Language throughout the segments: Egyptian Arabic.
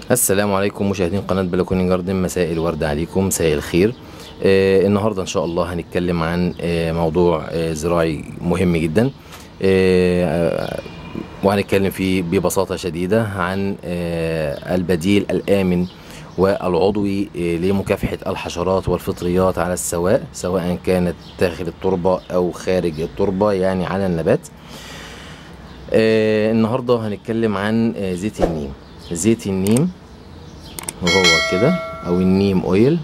السلام عليكم مشاهدين قناة بلكوني جاردن مساء الورد عليكم مساء الخير آه النهاردة إن شاء الله هنتكلم عن آه موضوع آه زراعي مهم جدا آه وهنتكلم فيه ببساطة شديدة عن آه البديل الآمن والعضوي آه لمكافحة الحشرات والفطريات على السواء سواء كانت داخل التربة أو خارج التربة يعني على النبات آه النهاردة هنتكلم عن آه زيت النيم زيت النيم وهو كده او النيم اويل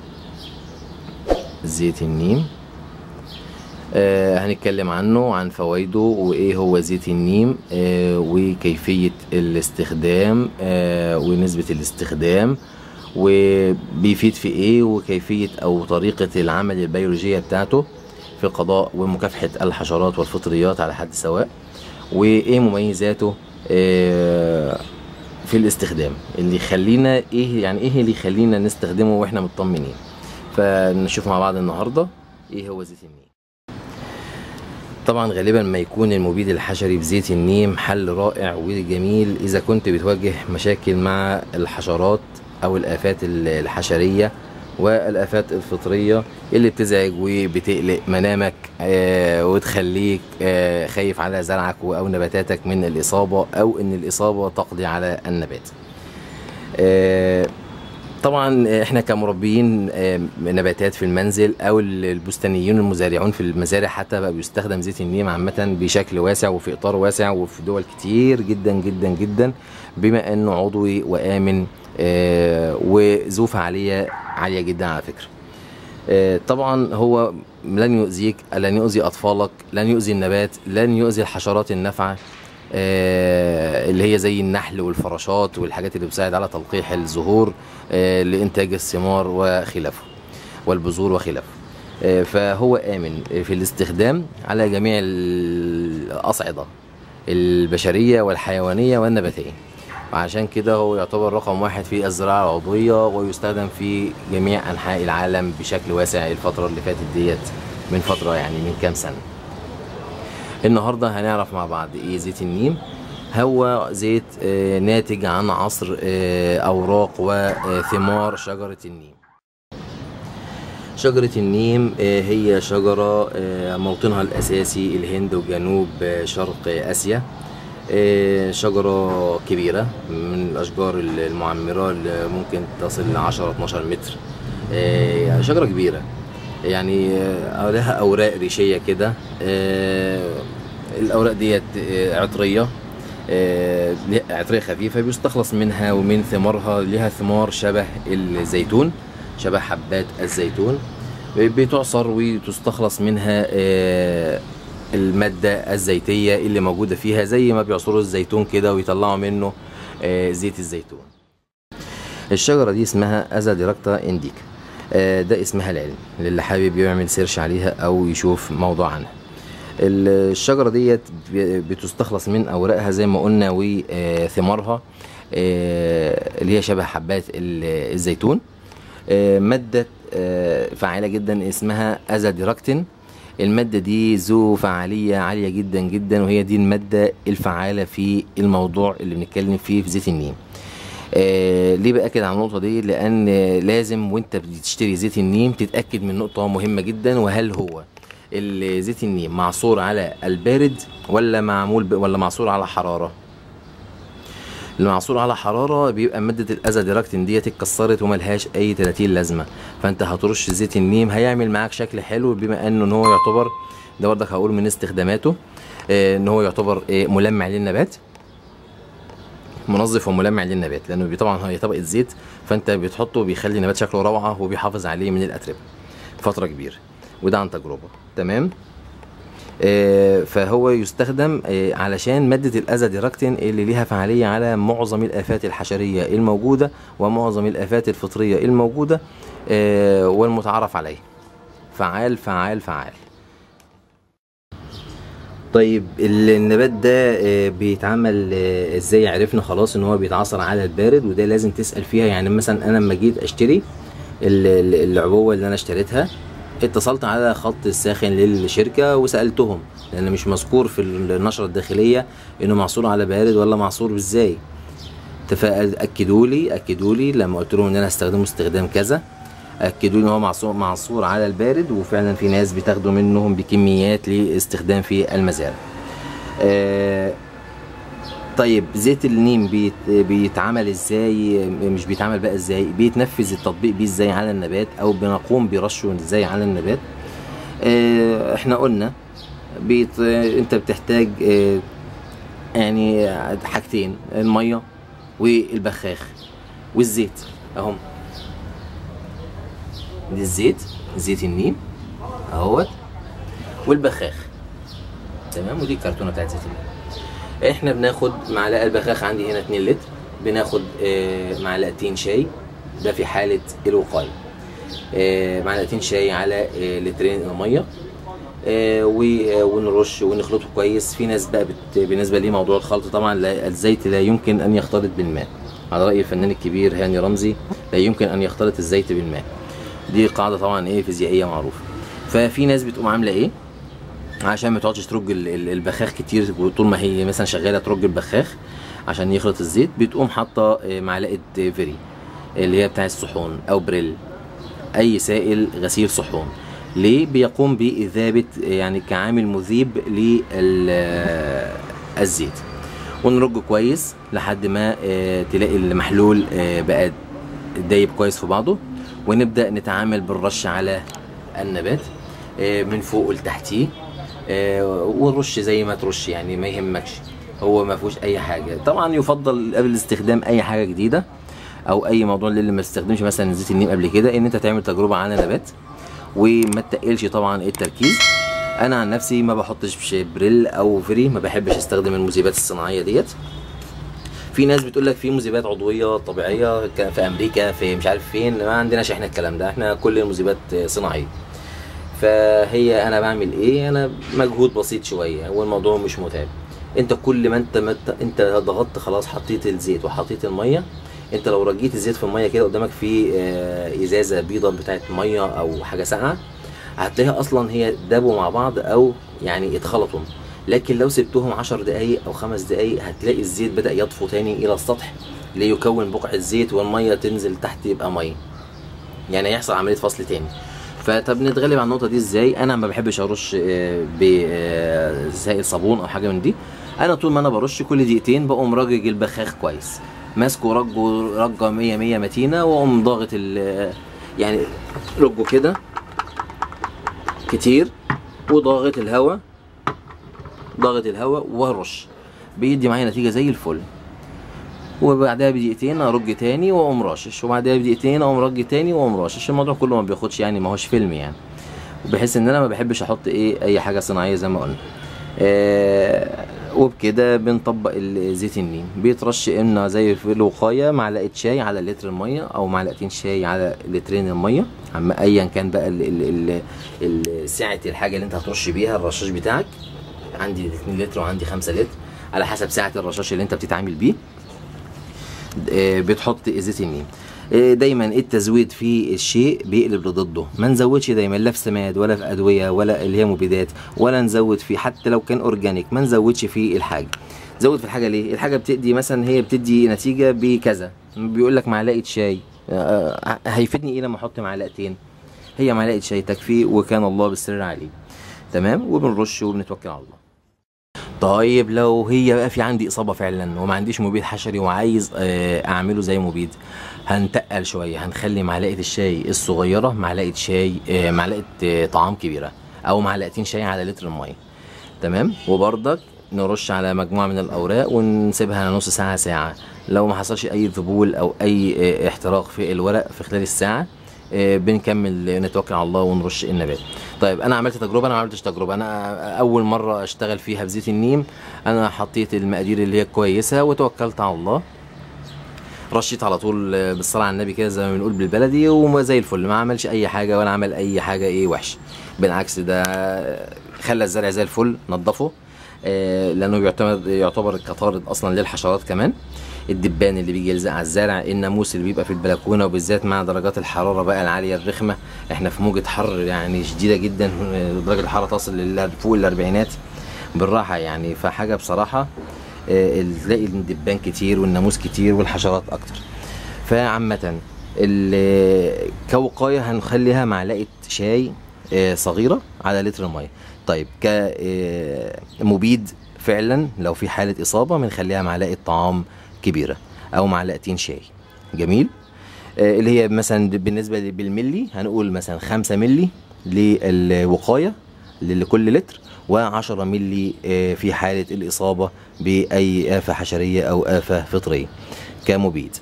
زيت النيم آه هنتكلم عنه عن فوائده وايه هو زيت النيم آه وكيفية الاستخدام آه ونسبة الاستخدام وبيفيد في ايه وكيفية او طريقة العمل البيولوجية بتاعته في قضاء ومكافحة الحشرات والفطريات على حد سواء وايه مميزاته آه في الاستخدام اللي يخلينا ايه يعني ايه اللي يخلينا نستخدمه واحنا مطمنين فنشوف مع بعض النهارده ايه هو زيت النيم طبعا غالبا ما يكون المبيد الحشري بزيت النيم حل رائع وجميل اذا كنت بتواجه مشاكل مع الحشرات او الافات الحشريه والافات الفطريه اللي بتزعج وبتقلق منامك آه وتخليك آه خايف على زرعك او نباتاتك من الاصابه او ان الاصابه تقضي على النبات آه طبعا احنا كمربيين نباتات في المنزل او البستانيين المزارعون في المزارع حتى بقى بيستخدم زيت النيم عامه بشكل واسع وفي اطار واسع وفي دول كتير جدا جدا جدا بما انه عضوي وامن وذو فعاليه عاليه جدا على فكره طبعا هو لن يؤذيك لن يؤذي اطفالك لن يؤذي النبات لن يؤذي الحشرات النافعه اللي هي زي النحل والفراشات والحاجات اللي بتساعد على تلقيح الزهور لانتاج الثمار وخلافه والبذور وخلافه فهو امن في الاستخدام على جميع الاصعده البشريه والحيوانيه والنباتيه وعشان كده هو يعتبر رقم واحد في الزراعة العضوية ويستخدم في جميع أنحاء العالم بشكل واسع الفترة اللي فاتت ديت من فترة يعني من كام سنة النهاردة هنعرف مع بعض ايه زيت النيم هو زيت آه ناتج عن عصر آه أوراق وثمار شجرة النيم شجرة النيم آه هي شجرة موطنها الأساسي الهند وجنوب شرق آسيا شجرة كبيرة من الأشجار المعمرة اللي ممكن تصل ل 10 12 متر شجرة كبيرة يعني لها أوراق ريشية كده الأوراق ديت عطرية عطرية خفيفة بيستخلص منها ومن ثمارها لها ثمار شبه الزيتون شبه حبات الزيتون بتعصر وتستخلص منها المادة الزيتية اللي موجودة فيها زي ما بيعصروا الزيتون كده ويطلعوا منه آه زيت الزيتون الشجرة دي اسمها أزا ديراكتا انديكا آه ده اسمها العلمي للي حابب يعمل سيرش عليها أو يشوف موضوع عنها الشجرة ديت بتستخلص من أوراقها زي ما قلنا وثمارها آه اللي هي شبه حبات الزيتون مادة فعالة جدا اسمها أزاديراكتين المادة دي ذو فعالية عالية جدا جدا وهي دي المادة الفعالة في الموضوع اللي بنتكلم فيه في زيت النيم آه ليه بأكد على النقطة دي لأن لازم وانت بتشتري زيت النيم تتأكد من نقطة مهمة جدا وهل هو زيت النيم معصور على البارد ولا معمول ولا معصور على حرارة المعصور على حراره بيبقى ماده الازاديراكتين ديت اتكسرت وملهاش اي 30 لازمه فانت هترش زيت النيم هيعمل معاك شكل حلو بما انه ان هو يعتبر ده برضك هقول من استخداماته آه ان هو يعتبر آه ملمع للنبات منظف وملمع للنبات لانه طبعا هي طبقه زيت فانت بتحطه بيخلي النبات شكله روعه وبيحافظ عليه من الاتربه فتره كبيره وده عن تجربه تمام فهو يستخدم علشان مادة الأزاديراكتين اللي ليها فعالية على معظم الآفات الحشرية الموجودة ومعظم الآفات الفطرية الموجودة والمتعارف عليه فعال فعال فعال طيب النبات ده بيتعمل ازاي عرفنا خلاص ان هو بيتعصر على البارد وده لازم تسأل فيها يعني مثلا انا لما جيت اشتري العبوة اللي انا اشتريتها اتصلت على خط الساخن للشركة وسألتهم لأن مش مذكور في النشرة الداخلية إنه معصور على بارد ولا معصور ازاي اكدوا لي اكدوا لي لما قلت لهم ان انا هستخدمه استخدام كذا اكدوا لي ان هو معصور معصور على البارد وفعلا في ناس بتاخده منهم بكميات لاستخدام في المزارع آه طيب زيت النيم بيت بيتعمل ازاي مش بيتعمل بقى ازاي بيتنفذ التطبيق بيه ازاي على النبات او بنقوم برشه ازاي على النبات آه احنا قلنا بيت انت بتحتاج آه يعني حاجتين الميه والبخاخ والزيت اهم دي الزيت زيت النيم اهوت والبخاخ تمام ودي الكرتونه بتاعت زيت النيم احنا بناخد معلقه البخاخ عندي هنا 2 لتر بناخد آه معلقتين شاي ده في حاله الوقايه آه معلقتين شاي على آه لترين ميه آه ونرش ونخلطه كويس في ناس بقى بت... بالنسبه لي موضوع الخلط طبعا لا الزيت لا يمكن ان يختلط بالماء على راي الفنان الكبير هاني رمزي لا يمكن ان يختلط الزيت بالماء دي قاعده طبعا ايه فيزيائيه معروفه ففي ناس بتقوم عامله ايه عشان ما تقعدش ترج البخاخ كتير طول ما هي مثلا شغاله ترج البخاخ عشان يخلط الزيت بتقوم حاطه معلقه فيري اللي هي بتاع الصحون او بريل اي سائل غسيل صحون ليه بيقوم بإذابة يعني كعامل مذيب للزيت ونرج كويس لحد ما تلاقي المحلول بقى دايب كويس في بعضه ونبدأ نتعامل بالرش على النبات من فوق لتحتيه ونرش زي ما ترش يعني ما يهمكش هو ما فيهوش اي حاجه طبعا يفضل قبل استخدام اي حاجه جديده او اي موضوع اللي ما استخدمش مثلا زيت النيم قبل كده ان انت تعمل تجربه على نبات وما تقلش طبعا التركيز انا عن نفسي ما بحطش بريل او فري ما بحبش استخدم المذيبات الصناعيه ديت في ناس بتقول لك في مذيبات عضويه طبيعيه في امريكا في مش عارف فين ما عندناش احنا الكلام ده احنا كل المذيبات صناعيه فهي انا بعمل ايه انا مجهود بسيط شويه والموضوع مش متعب انت كل ما انت ما انت ضغطت خلاص حطيت الزيت وحطيت الميه انت لو رجيت الزيت في الميه كده قدامك في ازازه بيضه بتاعت ميه او حاجه ساقعه هتلاقيها اصلا هي دابوا مع بعض او يعني اتخلطوا لكن لو سبتهم عشر دقايق او خمس دقايق هتلاقي الزيت بدا يطفو تاني الى السطح ليكون بقع الزيت والميه تنزل تحت يبقى ميه يعني هيحصل عمليه فصل تاني فطب نتغلب على النقطه دي ازاي انا ما بحبش ارش بسائل صابون او حاجه من دي انا طول ما انا برش كل دقيقتين بقوم راجج البخاخ كويس ماسكه رجه رجه 100 100 متينه واقوم ضاغط ال يعني رجه كده كتير وضاغط الهواء ضاغط الهواء وارش بيدي معايا نتيجه زي الفل وبعدها بدقيقتين ارج تاني واقوم راشش وبعدها بدقيقتين اقوم رج تاني واقوم راشش الموضوع كله ما بياخدش يعني ما هوش فيلم يعني بحيث ان انا ما بحبش احط ايه اي حاجه صناعيه زي ما قلنا آه وبكده بنطبق زيت النيم بيترش اما زي في الوقايه معلقه شاي على لتر الميه او معلقتين شاي على لترين الميه اما ايا كان بقى ال ال ال سعه الحاجه اللي انت هترش بيها الرشاش بتاعك عندي 2 لتر وعندي 5 لتر على حسب سعه الرشاش اللي انت بتتعامل بيه بتحط زيت النيم دايما التزويد في الشيء بيقلب لضده ما نزودش دايما لا في سماد ولا في ادويه ولا اللي هي مبيدات ولا نزود فيه حتى لو كان اورجانيك ما نزودش فيه الحاجه زود في الحاجه ليه الحاجه بتدي مثلا هي بتدي نتيجه بكذا بيقول لك معلقه شاي هيفيدني ايه لما احط معلقتين هي معلقه شاي تكفي وكان الله بالسر عليه تمام وبنرش وبنتوكل على الله طيب لو هي بقى في عندي اصابه فعلا وما عنديش مبيد حشري وعايز اعمله زي مبيد هنتقل شويه هنخلي معلقه الشاي الصغيره معلقه شاي معلقه طعام كبيره او معلقتين شاي على لتر الميه تمام وبرضك نرش على مجموعه من الاوراق ونسيبها نص ساعه ساعه لو ما حصلش اي ذبول او اي احتراق في الورق في خلال الساعه بنكمل نتوكل على الله ونرش النبات طيب انا عملت تجربه انا ما عملتش تجربه انا اول مره اشتغل فيها بزيت النيم انا حطيت المقادير اللي هي كويسه وتوكلت على الله رشيت على طول بالصلاه على النبي كده زي ما بنقول بالبلدي وما زي الفل ما عملش اي حاجه ولا عمل اي حاجه ايه وحش بالعكس ده خلى الزرع زي الفل نظفه لانه بيعتمد يعتبر كطارد اصلا للحشرات كمان الدبان اللي بيجي يلزق على الزرع الناموس اللي بيبقى في البلكونه وبالذات مع درجات الحراره بقى العاليه الرخمه احنا في موجه حر يعني شديده جدا درجه الحراره تصل فوق الاربعينات بالراحه يعني فحاجه بصراحه آه، تلاقي الدبان كتير والناموس كتير والحشرات اكتر فعامة ال- كوقاية هنخليها معلقة شاي آه، صغيرة على لتر مية طيب كمبيد فعلا لو في حالة إصابة بنخليها معلقة طعام كبيرة أو معلقتين شاي جميل آه، اللي هي مثلا بالنسبة ل- بالملي هنقول مثلا خمسة ملي للوقاية لكل لتر و10 ملي آه، في حالة الإصابة بأي آفة حشرية أو آفة فطرية كمبيد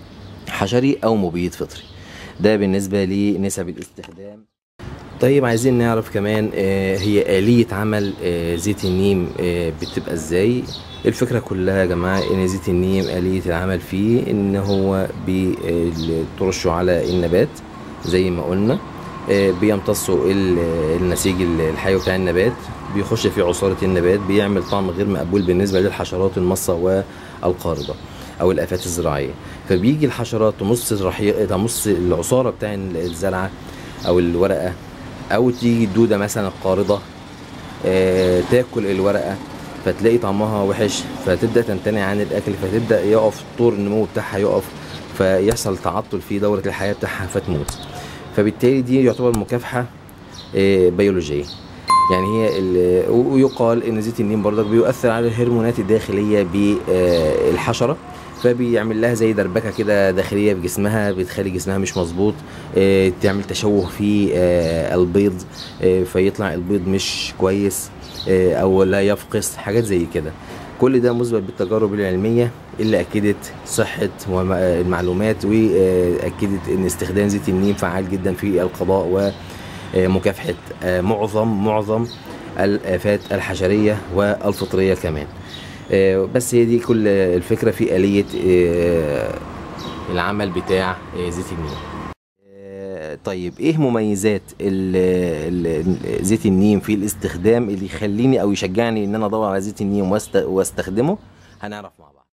حشري أو مبيد فطري ده بالنسبة لنسب الاستخدام طيب عايزين نعرف كمان آه، هي آلية عمل آه، زيت النيم آه، بتبقى ازاي الفكرة كلها يا جماعة ان زيت النيم آلية العمل فيه ان هو بترشه على النبات زي ما قلنا آه، بيمتصوا ال- النسيج الحيوي بتاع النبات بيخش في عصارة النبات بيعمل طعم غير مقبول بالنسبة للحشرات المصة والقاردة او الافات الزراعية فبيجي الحشرات تمص الرحيق تمص العصارة بتاع الزرعة او الورقة او تيجي الدودة مثلا القاردة آه، تاكل الورقة فتلاقي طعمها وحش فتبدا تمتنع عن الاكل فتبدا يقف طور النمو بتاعها يقف فيحصل تعطل في دوره الحياه بتاعها فتموت فبالتالي دي يعتبر مكافحه آه، بيولوجيه يعني هي ال- ويقال ان زيت النيم برضك بيؤثر على الهرمونات الداخليه بالحشره فبيعمل لها زي دربكه كده داخليه في جسمها بتخلي جسمها مش مظبوط آه، تعمل تشوه في آه، البيض آه، فيطلع البيض مش كويس آه، او لا يفقس حاجات زي كده كل ده مثبت بالتجارب العلميه اللي اكدت صحه وم- المعلومات واكدت ان استخدام زيت النيم فعال جدا في القضاء ومكافحه آه، معظم معظم الافات الحشريه والفطريه كمان آه، بس هي دي كل الفكره في اليه آه، العمل بتاع آه، زيت النيم آه، طيب ايه مميزات ال- ال- زيت النيم في الاستخدام اللي يخليني او يشجعني ان انا ادور على زيت النيم واست- واستخدمه هنعرف مع بعض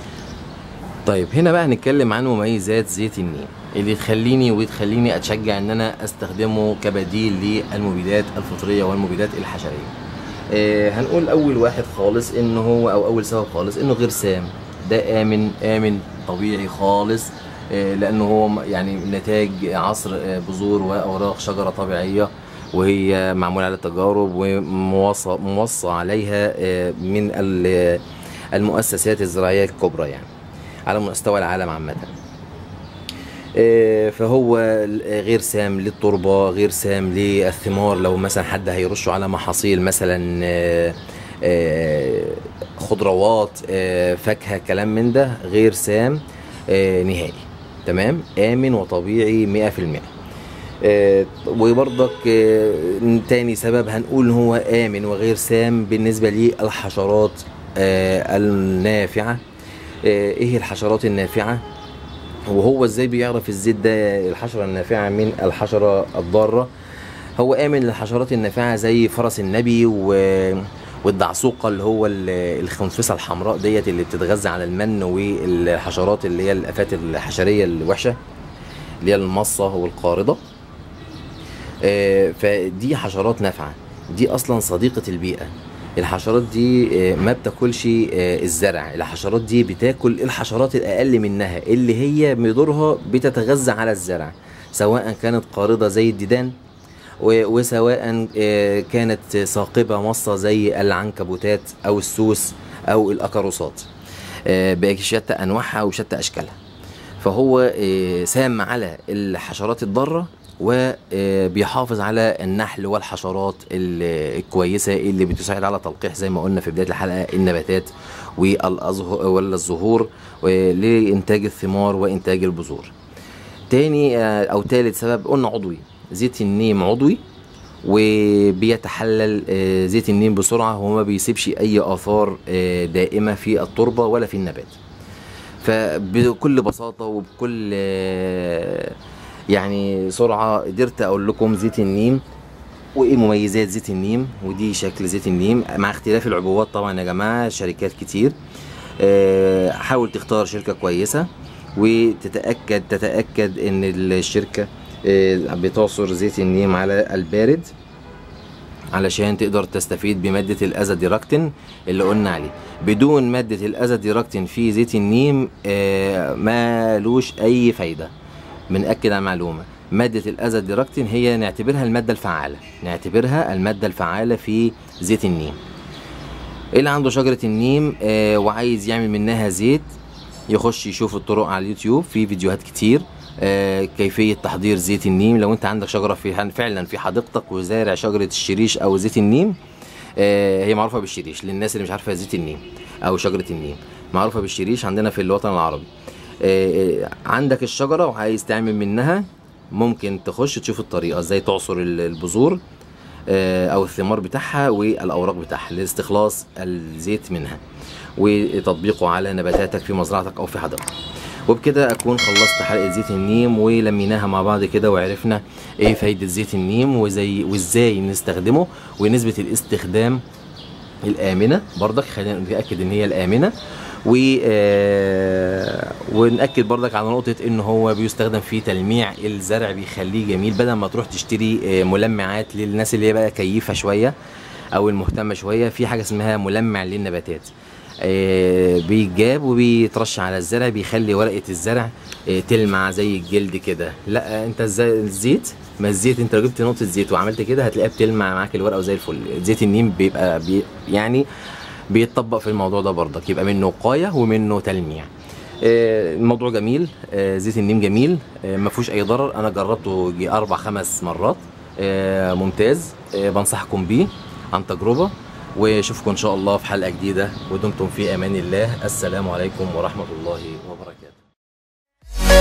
طيب هنا بقى هنتكلم عن مميزات زيت النيم اللي تخليني وتخليني اتشجع ان انا استخدمه كبديل للمبيدات الفطريه والمبيدات الحشريه آه هنقول اول واحد خالص ان هو او اول سبب خالص انه غير سام ده امن امن طبيعي خالص آه لانه هو م- يعني نتاج عصر آه بذور واوراق شجره طبيعيه وهي معمول على تجارب وموصى موصى عليها آه من ال- المؤسسات الزراعيه الكبرى يعني على مستوى العالم عامه آه، فهو غير سام للتربة غير سام للثمار لو مثلا حد هيرشه على محاصيل مثلا آه، آه، خضروات آه، فاكهة كلام من ده غير سام آه، نهائي تمام آمن وطبيعي مئة في المئة آه، وبرضك آه، تاني سبب هنقول هو آمن وغير سام بالنسبة للحشرات آه، النافعة آه، ايه الحشرات النافعة وهو ازاي بيعرف الزيت ده الحشرة النافعة من الحشرة الضارة هو آمن للحشرات النافعة زي فرس النبي و... والدعسوقة اللي هو ال- الخنفسة الحمراء ديت اللي بتتغذى على المن والحشرات اللي هي الآفات الحشرية الوحشة اللي هي المصة والقاردة آه، فدي حشرات نافعة دي أصلا صديقة البيئة الحشرات دي آه، ما بتاكلش آه، الزرع الحشرات دي بتاكل الحشرات الأقل منها اللي هي مدورها بتتغذى على الزرع سواء كانت قاردة زي الديدان و- وسواء آه، كانت ثاقبة مصة زي العنكبوتات أو السوس أو الأكاروسات آه، بشتى أنواعها وشتى أشكالها فهو آه، سام على الحشرات الضارة وبيحافظ على النحل والحشرات ال- الكويسة اللي بتساعد على تلقيح زي ما قلنا في بداية الحلقة النباتات والأزه- والزهور لإنتاج الثمار وإنتاج البذور تاني آه، أو تالت سبب قلنا عضوي زيت النيم عضوي وبيتحلل آه، زيت النيم بسرعة وما بيسيبش أي آثار آه، دائمة في التربة ولا في النبات فبكل بساطة وبكل آه، يعني سرعة قدرت أقول لكم زيت النيم وايه مميزات زيت النيم ودي شكل زيت النيم مع اختلاف العبوات طبعا يا جماعة شركات كتير آه، حاول تختار شركة كويسة وتتأكد تتأكد ان الشركة آه، بتعصر زيت النيم على البارد علشان تقدر تستفيد بمادة الازاديراكتين اللي قلنا عليه بدون مادة الازاديراكتين في زيت النيم آه، مالوش اي فايدة بنأكد على معلومة مادة الازاديراكتين هي نعتبرها المادة الفعالة نعتبرها المادة الفعالة في زيت النيم اللي عنده شجرة النيم آه، وعايز يعمل منها زيت يخش يشوف الطرق على اليوتيوب في فيديوهات كتير آه، كيفية تحضير زيت النيم لو انت عندك شجرة في فعلا في حديقتك وزارع شجرة الشريش او زيت النيم آه، هي معروفة بالشريش للناس اللي مش عارفة زيت النيم او شجرة النيم معروفة بالشريش عندنا في الوطن العربي آه، آه، عندك الشجرة وعايز تعمل منها ممكن تخش تشوف الطريقة ازاي تعصر ال- البذور آه، او الثمار بتاعها والاوراق بتاعها لاستخلاص الزيت منها وتطبيقه على نباتاتك في مزرعتك او في حديقتك وبكده اكون خلصت حلقه زيت النيم ولميناها مع بعض كده وعرفنا ايه فايده زيت النيم وزي وازاي نستخدمه ونسبه الاستخدام الامنه برضك خلينا نتاكد ان هي الامنه و آه، ونأكد برضك على نقطة إن هو بيستخدم في تلميع الزرع بيخليه جميل بدل ما تروح تشتري آه، ملمعات للناس اللي هي بقى كيفة شوية أو المهتمة شوية في حاجة اسمها ملمع للنباتات آه، بيتجاب وبيترش على الزرع بيخلي ورقة الزرع آه، تلمع زي الجلد كده لا انت الز- الزيت ما الزيت انت لو جبت نقطة زيت وعملت كده هتلاقيها بتلمع معاك الورقة وزي الفل زيت النيم بيبقى بي يعني بيتطبق في الموضوع ده برضك يبقى منه وقاية ومنه تلميع آه، الموضوع جميل آه، زيت النيم جميل آه، ما فيهوش اي ضرر انا جربته يجي اربع خمس مرات آه، ممتاز آه، بنصحكم بيه عن تجربة واشوفكم ان شاء الله في حلقة جديدة ودمتم في امان الله السلام عليكم ورحمة الله وبركاته